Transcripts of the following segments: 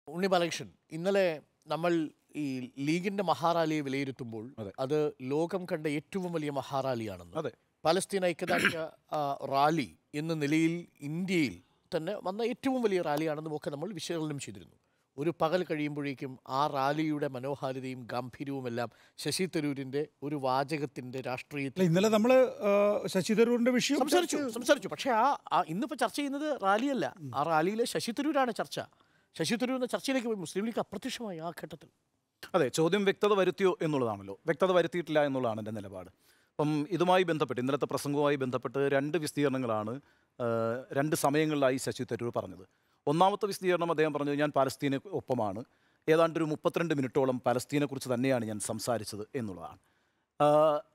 ഉണ്ണി ബാലകൃഷ്ണൻ ഇന്നലെ നമ്മൾ ഈ ലീഗിന്റെ മഹാറാലിയെ വിലയിരുത്തുമ്പോൾ അതെ. അത് ലോകം കണ്ട ഏറ്റവും വലിയ മഹാറാലിയാണെന്ന് അതെ പലസ്തീൻ ഐക്യദാർഢ്യ ആ, റാലി എന്ന നിലയിൽ ഇന്ത്യയിൽ തന്നെ വന്ന ഏറ്റവും വലിയ റാലിയാണെന്നും ഒക്കെ നമ്മൾ വിശകലനം ചെയ്തിരുന്നു ഒരു പകൽ കഴിയുമ്പോഴേക്കും ആ റാലിയുടെ മനോഹാരിതയും ഗാംഭീര്യവുമെല്ലാം ശശി തരൂരിന്റെ ഒരു വാചകത്തിന്റെ രാഷ്ട്രീയത്തിൽ അല്ല ഇന്നലെ നമ്മള് ആ, ശശി തരൂരിന്റെ വിഷയം സംസാരിച്ചു സംസാരിച്ചു പക്ഷേ ആ ആ ഇന്നിപ്പോൾ ചർച്ച ചെയ്യുന്നത് റാലിയല്ല ആ റാലിയിലെ ശശി തരൂരാണ് ചർച്ച ശശി തരൂർ എന്ന ചർച്ചയിലേക്ക് പോയി മുസ്ലിം ലീഗ് അപ്രത്യക്ഷമായി ആ ഘട്ടത്തിൽ അതെ ചോദ്യം വ്യക്തത വരുത്തിയോ എന്നുള്ളതാണല്ലോ വ്യക്തത വരുത്തിയിട്ടില്ല എന്നുള്ളതാണ് എൻ്റെ നിലപാട് അപ്പം ഇതുമായി ബന്ധപ്പെട്ട് ഇന്നലത്തെ പ്രസംഗവുമായി ബന്ധപ്പെട്ട് രണ്ട് വിസ്തീർണങ്ങളാണ് ആ, രണ്ട് സമയങ്ങളിലായി ശശി തരൂർ പറഞ്ഞത് ഒന്നാമത്തെ വിസ്തീർണം അദ്ദേഹം പറഞ്ഞത് ഞാൻ പാലസ്തീന് ഒപ്പമാണ് ഏതാണ്ട് ഒരു മുപ്പത്തിരണ്ട് മിനിറ്റോളം പാലസ്തീനെക്കുറിച്ച് തന്നെയാണ് ഞാൻ സംസാരിച്ചത് എന്നുള്ളതാണ് ആ,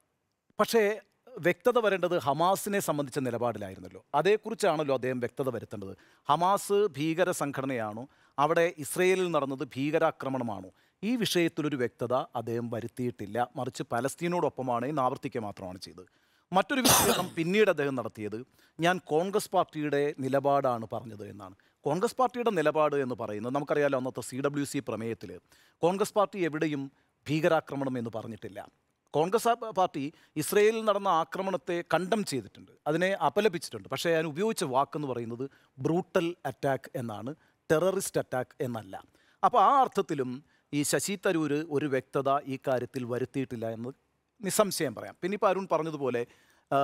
പക്ഷേ വ്യക്തത വരേണ്ടത് ഹമാസിനെ സംബന്ധിച്ച നിലപാടിലായിരുന്നല്ലോ അതേക്കുറിച്ചാണല്ലോ അദ്ദേഹം വ്യക്തത വരുത്തേണ്ടത് ഹമാസ് ഭീകര സംഘടനയാണോ അവിടെ ഇസ്രയേലിൽ നടന്നത് ഭീകരാക്രമണമാണോ ഈ വിഷയത്തിലൊരു വ്യക്തത അദ്ദേഹം വരുത്തിയിട്ടില്ല മറിച്ച് പലസ്തീനോടൊപ്പമാണ് എന്ന് ആവർത്തിക്കുക മാത്രമാണ് ചെയ്തത് മറ്റൊരു വിഷയം പിന്നീട് അദ്ദേഹം നടത്തിയത് ഞാൻ കോൺഗ്രസ് പാർട്ടിയുടെ നിലപാടാണ് പറഞ്ഞത് എന്നാണ് കോൺഗ്രസ് പാർട്ടിയുടെ നിലപാട് എന്ന് പറയുന്നത് നമുക്കറിയാലോ അന്നത്തെ സി ഡബ്ല്യു സി പ്രമേയത്തിൽ കോൺഗ്രസ് പാർട്ടി എവിടെയും ഭീകരാക്രമണം എന്ന് പറഞ്ഞിട്ടില്ല കോൺഗ്രസ് ആ- പാർട്ടി ഇസ്രയേലിൽ നടന്ന ആക്രമണത്തെ കണ്ടം ചെയ്തിട്ടുണ്ട് അതിനെ അപലപിച്ചിട്ടുണ്ട് പക്ഷേ ഞാൻ ഉപയോഗിച്ച വാക്കെന്ന് പറയുന്നത് ബ്രൂട്ടൽ അറ്റാക്ക് എന്നാണ് ടെററിസ്റ്റ് അറ്റാക്ക് എന്നല്ല അപ്പോൾ ആ അർത്ഥത്തിലും ഈ ശശി തരൂർ ഒരു വ്യക്തത ഈ കാര്യത്തിൽ വരുത്തിയിട്ടില്ല എന്ന് നിസ്സംശയം പറയാം പിന്നെ ഇപ്പോൾ അരുൺ പറഞ്ഞതുപോലെ ആ,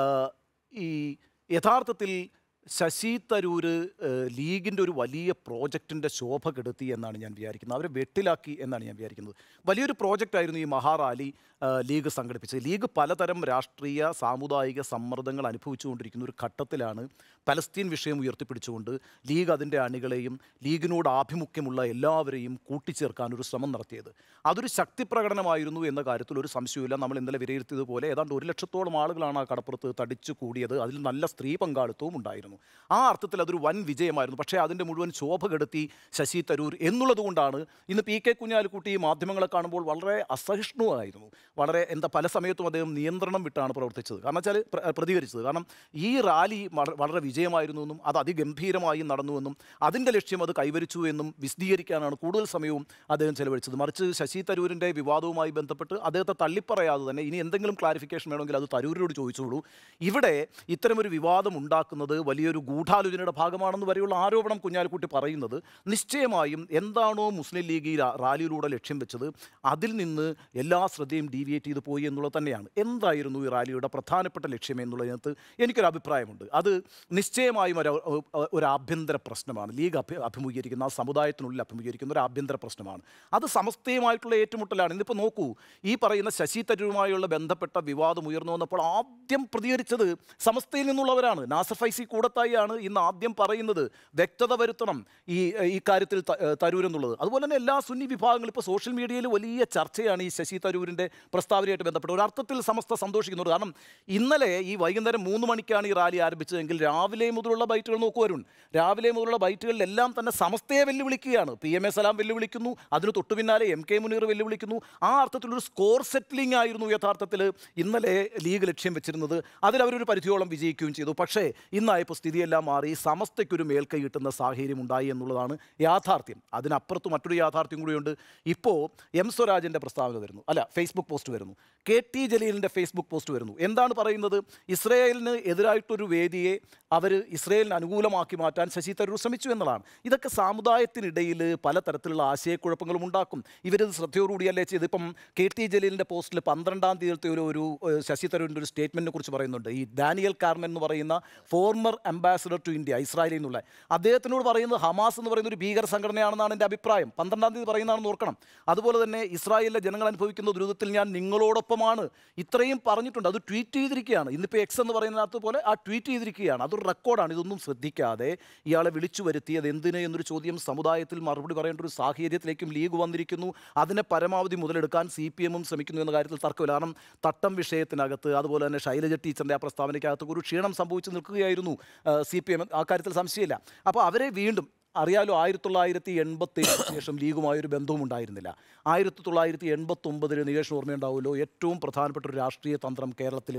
ഈ യഥാർത്ഥത്തിൽ ശശി തരൂർ ലീഗിൻ്റെ ഒരു വലിയ പ്രോജക്റ്റിൻ്റെ ശോഭ കെടുത്തി എന്നാണ് ഞാൻ വിചാരിക്കുന്നത് അവരെ വെട്ടിലാക്കി എന്നാണ് ഞാൻ വിചാരിക്കുന്നത് വലിയൊരു പ്രോജക്റ്റായിരുന്നു ഈ മഹാറാലി ആ, ലീഗ് സംഘടിപ്പിച്ചത് ലീഗ് പലതരം രാഷ്ട്രീയ സാമുദായിക സമ്മർദ്ദങ്ങൾ അനുഭവിച്ചുകൊണ്ടിരിക്കുന്ന ഒരു ഘട്ടത്തിലാണ് പലസ്തീൻ വിഷയം ഉയർത്തിപ്പിടിച്ചുകൊണ്ട് ലീഗ് അതിൻ്റെ അണികളെയും ലീഗിനോട് ആഭിമുഖ്യമുള്ള എല്ലാവരെയും കൂട്ടിച്ചേർക്കാൻ ഒരു ശ്രമം നടത്തിയത് അതൊരു ശക്തി പ്രകടനമായിരുന്നു എന്ന കാര്യത്തിൽ ഒരു സംശയമില്ല നമ്മൾ ഇന്നലെ വിലയിരുത്തിയതുപോലെ ഏതാണ്ട് ഒരു ലക്ഷത്തോളം ആളുകളാണ് ആ കടപ്പുറത്ത് തടിച്ചു കൂടിയത് അതിൽ നല്ല സ്ത്രീ പങ്കാളിത്തവും ഉണ്ടായിരുന്നു ആ അർത്ഥത്തിൽ അതൊരു വൻ വിജയമായിരുന്നു പക്ഷേ അതിൻ്റെ മുഴുവൻ ശോഭ കെടുത്തി ശശി തരൂർ എന്നുള്ളത് കൊണ്ടാണ് ഇന്ന് പി കെ കുഞ്ഞാലിക്കുട്ടി ഈ മാധ്യമങ്ങളെ കാണുമ്പോൾ വളരെ അസഹിഷ്ണുവായിരുന്നു വളരെ എന്താ പല സമയത്തും അദ്ദേഹം നിയന്ത്രണം വിട്ടാണ് പ്രവർത്തിച്ചത് കാരണം വെച്ചാൽ പ്ര- പ്രതികരിച്ചത് കാരണം ഈ റാലി വള- വളരെ വിജയമായിരുന്നു എന്നും അത് അതിഗംഭീരമായി നടന്നുവെന്നും അതിൻ്റെ ലക്ഷ്യം അത് കൈവരിച്ചു എന്നും വിശദീകരിക്കാനാണ് കൂടുതൽ സമയവും അദ്ദേഹം ചെലവഴിച്ചത് മറിച്ച് ശശി തരൂരിൻ്റെ വിവാദവുമായി ബന്ധപ്പെട്ട് അദ്ദേഹത്തെ തള്ളിപ്പറയാതെ തന്നെ ഇനി എന്തെങ്കിലും ക്ലാരിഫിക്കേഷൻ വേണമെങ്കിൽ അത് തരൂരിനോട് ചോദിച്ചോളൂ ഇവിടെ ഇത്തരമൊരു വിവാദം ഉണ്ടാക്കുന്നത് വലിയൊരു ഗൂഢാലോചനയുടെ ഭാഗമാണെന്ന് വരെയുള്ള ആരോപണം കുഞ്ഞാലിക്കുട്ടി പറയുന്നത് നിശ്ചയമായും എന്താണോ മുസ്ലിം ലീഗ് ഈ റാ- റാലിയിലൂടെ ലക്ഷ്യം വെച്ചത് അതിൽ നിന്ന് എല്ലാ ശ്രദ്ധയും ഡീവിയേറ്റ് ചെയ്ത് പോയി എന്നുള്ളത് തന്നെയാണ് എന്തായിരുന്നു ഈ റാലിയുടെ പ്രധാനപ്പെട്ട ലക്ഷ്യം എന്നുള്ളതിനകത്ത് എനിക്കൊരു അഭിപ്രായമുണ്ട് അത് നിശ്ചയമായും ഒരു ഒരു ആഭ്യന്തര പ്രശ്നമാണ് ലീഗ് അഭി അഭിമുഖീകരിക്കുന്ന ആ സമുദായത്തിനുള്ളിൽ അഭിമുഖീകരിക്കുന്ന ഒരു ആഭ്യന്തര പ്രശ്നമാണ് അത് സമസ്തയുമായിട്ടുള്ള ഏറ്റുമുട്ടലാണ് ഇന്നിപ്പോൾ നോക്കൂ ഈ പറയുന്ന ശശി തരൂരുമായുള്ള ബന്ധപ്പെട്ട വിവാദം ഉയർന്നു വന്നപ്പോൾ ആദ്യം പ്രതികരിച്ചത് സമസ്തയിൽ നിന്നുള്ളവരാണ് നാസർ ഫൈസി കൂടത്തായിയാണ് ഇന്ന് ആദ്യം പറയുന്നത് വ്യക്തത വരുത്തണം ഈ ഈ കാര്യത്തിൽ ത- ഏഹ് തരൂർ എന്നുള്ളത് അതുപോലെ തന്നെ എല്ലാ സുന്നി വിഭാഗങ്ങളും ഇപ്പോൾ സോഷ്യൽ മീഡിയയിൽ വലിയ ചർച്ചയാണ് ഈ ശശി തരൂരിൻ്റെ പ്രസ്താവനയായിട്ട് ബന്ധപ്പെട്ട് ഒരു അർത്ഥത്തിൽ സമസ്ത സന്തോഷിക്കുന്നുണ്ട് കാരണം ഇന്നലെ ഈ വൈകുന്നേരം മൂന്ന് മണിക്കാണ് ഈ റാലി ആരംഭിച്ചതെങ്കിൽ രാവിലെ മുതലുള്ള ബൈറ്റുകൾ നോക്കൂ വരുൺ രാവിലെ മുതലുള്ള ബൈറ്റുകളിലെല്ലാം തന്നെ സമസ്തയെ വെല്ലുവിളിക്കുകയാണ് പി എം എ സലാം വെല്ലുവിളിക്കുന്നു അതിന് തൊട്ടു പിന്നാലെ എം കെ മുനീർ വെല്ലുവിളിക്കുന്നു ആ അർത്ഥത്തിലൊരു സ്കോർ സെറ്റിലിംഗ് ആയിരുന്നു യഥാർത്ഥത്തിൽ ഇന്നലെ ലീഗ് ലക്ഷ്യം വെച്ചിരുന്നത് അതിൽ അവരൊരു പരിധിയോളം വിജയിക്കുകയും ചെയ്തു പക്ഷേ ഇന്നായപ്പോൾ സ്ഥിതിയെല്ലാം മാറി സമസ്തയ്ക്കൊരു മേൽക്കൈ കിട്ടുന്ന സാഹചര്യം ഉണ്ടായി എന്നുള്ളതാണ് യാഥാർത്ഥ്യം അതിനപ്പുറത്ത് മറ്റൊരു യാഥാർത്ഥ്യം കൂടിയുണ്ട് ഇപ്പോൾ എം സ്വരാജിൻ്റെ പ്രസ്താവന വരുന്നു അല്ല ഫേസ്ബുക്ക് പോസ്റ്റ് വരുന്നു കെ ടി ജലീലിൻ്റെ ഫേസ്ബുക്ക് പോസ്റ്റ് വരുന്നു എന്താണ് പറയുന്നത് ഇസ്രയേലിന് എതിരായിട്ടൊരു വേദിയെ അവർ ഇസ്രയേലിന് അനുകൂലമാക്കി മാറ്റാൻ ശശി തരൂർ ശ്രമിച്ചു എന്നതാണ് ഇതൊക്കെ സമുദായത്തിനിടയിൽ പലതരത്തിലുള്ള ആശയക്കുഴപ്പങ്ങളും ഉണ്ടാക്കും ഇവരിത് ശ്രദ്ധയോടുകൂടിയല്ലേ ചെയ്ത് ഇപ്പം കെ ടി ജലീലിൻ്റെ പോസ്റ്റിൽ പന്ത്രണ്ടാം തീയതിയിലത്തെ ഒരു ഒരു ഏഹ്, ശശി തരൂരിൻ്റെ ഒരു സ്റ്റേറ്റ്മെൻറ്റിനെ കുറിച്ച് പറയുന്നുണ്ട് ഈ ഡാനിയൽ കാർമൻ എന്ന് പറയുന്ന ഫോർമർ അംബാസഡർ ടു ഇന്ത്യ ഇസ്രായേലിൽ നിന്നുള്ള അദ്ദേഹത്തിനോട് പറയുന്നത് ഹമാസ് എന്ന് പറയുന്ന ഒരു ഭീകര സംഘടനയാണെന്നാണ് എൻ്റെ അഭിപ്രായം പന്ത്രണ്ടാം തീയതി പറയുന്നതാണെന്ന് ഓർക്കണം അതുപോലെ തന്നെ ഇസ്രായേലിലെ ജനങ്ങൾ അനുഭവിക്കുന്ന ദുരിതത്തിൽ ഞാൻ നിങ്ങളോടൊപ്പമാണ് ഇത്രയും പറഞ്ഞിട്ടുണ്ട് അത് ട്വീറ്റ് ചെയ്തിരിക്കുകയാണ് ഇന്നിപ്പോൾ എക്സ് എന്ന് പറയുന്നതിനകത്ത് പോലെ ആ ട്വീറ്റ് ചെയ്തിരിക്കുകയാണ് അതൊരു റെക്കോർഡാണ് ഇതൊന്നും ശ്രദ്ധിക്കാതെ ഇയാളെ വിളിച്ചു വരുത്തിയത് എന്തിന് എന്നൊരു ചോദ്യം സമുദായത്തിൽ മറുപടി പറയേണ്ട ഒരു സാഹചര്യത്തിലേക്കും ലീഗ് വന്നിരിക്കുന്നു അതിനെ പരമാവധി മുതലെടുക്കാൻ സി പി എമ്മും ശ്രമിക്കുന്നു എന്ന കാര്യത്തിൽ തർക്കമില്ല കാരണം തട്ടം വിഷയത്തിനകത്ത് അതുപോലെ തന്നെ ശൈലജ ടീച്ചറിൻ്റെ ആ പ്രസ്താവനയ്ക്കകത്ത് ഒരു ക്ഷീണം സംഭവിച്ചു നിൽക്കുകയായിരുന്നു സി പി എം ആ കാര്യത്തിൽ സംശയമില്ല അപ്പോൾ അവരെ വീണ്ടും അറിയാലോ ആയിരത്തി തൊള്ളായിരത്തി എൺപത്തി ശേഷം ലീഗുമായൊരു ബന്ധവും ഉണ്ടായിരുന്നില്ല ആയിരത്തി തൊള്ളായിരത്തി എൺപത്തി ഒമ്പതിൽ നികേഷ് ഓർമ്മയുണ്ടാവുമല്ലോ ഏറ്റവും പ്രധാനപ്പെട്ട ഒരു രാഷ്ട്രീയ തന്ത്രം കേരളത്തിൽ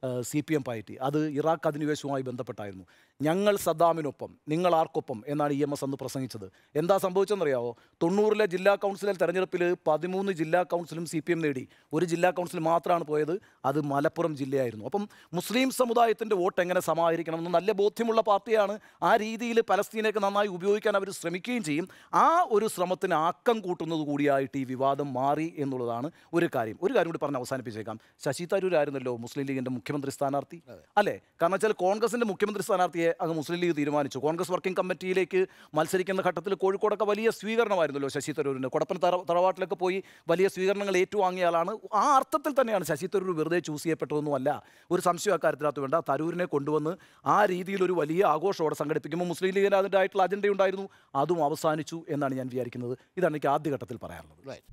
സി പി എം പാർട്ടി അത് ഇറാഖ് അധിനിവേശവുമായി ബന്ധപ്പെട്ടായിരുന്നു ഞങ്ങൾ സദ്ദാമിനൊപ്പം നിങ്ങൾ ആർക്കൊപ്പം എന്നാണ് ഇ എം എസ് അന്ന് പ്രസംഗിച്ചത് എന്താ സംഭവിച്ചെന്നറിയാവോ തൊണ്ണൂറിലെ ജില്ലാ കൗൺസിലൽ തെരഞ്ഞെടുപ്പിൽ പതിമൂന്ന് ജില്ലാ കൗൺസിലും സി പി എം നേടി ഒരു ജില്ലാ കൗൺസിൽ മാത്രമാണ് പോയത് അത് മലപ്പുറം ജില്ലയായിരുന്നു അപ്പം മുസ്ലിം സമുദായത്തിൻ്റെ വോട്ട് എങ്ങനെ സമാഹരിക്കണം എന്ന് നല്ല ബോധ്യമുള്ള പാർട്ടിയാണ് ആ രീതിയിൽ പലസ്തീനയൊക്കെ നന്നായി ഉപയോഗിക്കാൻ അവർ ശ്രമിക്കുകയും ചെയ്യും ആ ഒരു ശ്രമത്തിന് ആക്കം കൂട്ടുന്നത് കൂടിയായിട്ട് ഈ വിവാദം മാറി എന്നുള്ളതാണ് ഒരു കാര്യം ഒരു കാര്യം കൂടി പറഞ്ഞ് അവസാനിപ്പിച്ചേക്കാം ശശി തരൂർ ആയിരുന്നല്ലോ മുസ്ലിം ലീഗിൻ്റെ മുഖ്യമന്ത്രി സ്ഥാനാർത്ഥി അല്ലേ കാരണം വെച്ചാൽ കോൺഗ്രസിൻ്റെ മുഖ്യമന്ത്രി സ്ഥാനാർത്ഥിയെ അങ്ങ് മുസ്ലിം ലീഗ് തീരുമാനിച്ചു കോൺഗ്രസ് വർക്കിംഗ് കമ്മിറ്റിയിലേക്ക് മത്സരിക്കുന്ന ഘട്ടത്തിൽ കോഴിക്കോടൊക്കെ വലിയ സ്വീകരണമായിരുന്നല്ലോ ശശി തരൂരിന് കൊടപ്പൻ തറ തറവാട്ടിലൊക്കെ പോയി വലിയ സ്വീകരണങ്ങൾ ഏറ്റുവാങ്ങിയ ആളാണ് ആ അർത്ഥത്തിൽ തന്നെയാണ് ശശി തരൂർ വെറുതെ ചൂസ് ചെയ്യപ്പെട്ടതൊന്നുമല്ല ഒരു സംശയം അക്കാര്യത്തിനകത്ത് വേണ്ട തരൂരിനെ കൊണ്ടുവന്ന് ആ രീതിയിൽ ഒരു വലിയ ആഘോഷത്തോടെ സംഘടിപ്പിക്കുമ്പോൾ മുസ്ലിം ലീഗിന് അതിൻ്റെ ആയിട്ടുള്ള അജണ്ട ഉണ്ടായിരുന്നു അതും അവസാനിച്ചു എന്നാണ് ഞാൻ വിചാരിക്കുന്നത് ഇതാണ് എനിക്ക് ആദ്യഘട്ടത്തിൽ പറയാനുള്ളത് Right.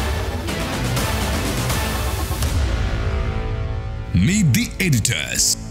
Meet the editors.